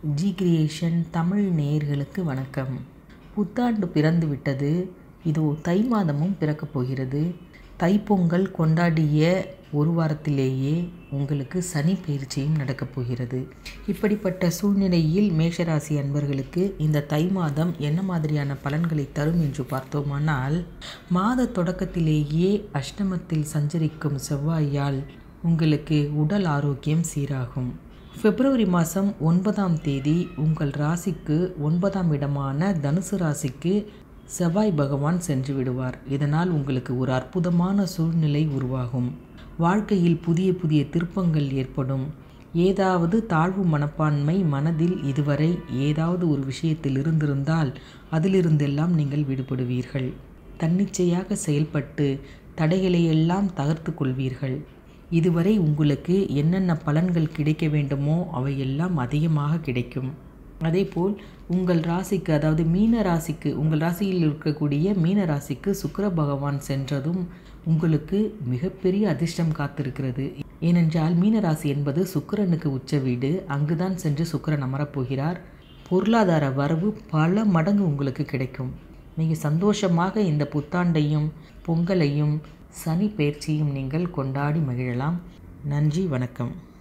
G creation Tamil நேயர்களுக்கு வணக்கம் புத்தாண்டு பிறந்து விட்டது இதோ தை மாதமும் பிறக்கப் போகிறது தைப்பொங்கல் கொண்டாடிய ஒரு வாரத்திலேயே உங்களுக்கு சனி பயிற்சியும் நடக்கப் போகிறது இப்படிப்பட்ட சூழ்நிலையில் மேஷராசி அன்பர்களுக்கு இந்த தை மாதம் என்ன மாதிரியான பலன்களை தரும் என்று பார்த்தோமானால் மாத தொடக்கத்திலேயே அஷ்டமத்தில் சஞ்சரிக்கும் செவ்வாயால் உங்களுக்கு உடல் ஆரோக்கியம் சீராகும் பிப்ரவரி மாதம் ஒன்பதாம் தேதி உங்கள் ராசிக்கு ஒன்பதாம் இடமான தனுசு ராசிக்கு செவ்வாய் பகவான் சென்று விடுவார் இதனால் உங்களுக்கு ஒரு அற்புதமான சூழ்நிலை உருவாகும் வாழ்க்கையில் புதிய புதிய திருப்பங்கள் ஏற்படும் ஏதாவது தாழ்வு மனப்பான்மை மனதில் இதுவரை ஏதாவது ஒரு விஷயத்தில் இருந்திருந்தால் அதிலிருந்தெல்லாம் நீங்கள் விடுபடுவீர்கள் தன்னிச்சையாக செயல்பட்டு தடைகளையெல்லாம் தகர்த்து கொள்வீர்கள் இதுவரை உங்களுக்கு என்னென்ன பலன்கள் கிடைக்க வேண்டுமோ அவையெல்லாம் அதிகமாக கிடைக்கும் அதேபோல் உங்கள் ராசிக்கு அதாவது மீன ராசிக்கு உங்கள் ராசியில் இருக்கக்கூடிய மீன ராசிக்கு சுக்கர பகவான் சென்றதும் உங்களுக்கு மிகப்பெரிய அதிர்ஷ்டம் காத்திருக்கிறது ஏனென்றால் மீனராசி என்பது சுக்கிரனுக்கு உச்ச வீடு அங்குதான் சென்று சுக்கிரன் அமரப்போகிறார் பொருளாதார வரவு பல மடங்கு உங்களுக்கு கிடைக்கும் மிக சந்தோஷமாக இந்த புத்தாண்டையும் பொங்கலையும் சனி பயிற்சியும் நீங்கள் கொண்டாடி மகிழலாம் நன்றி வணக்கம்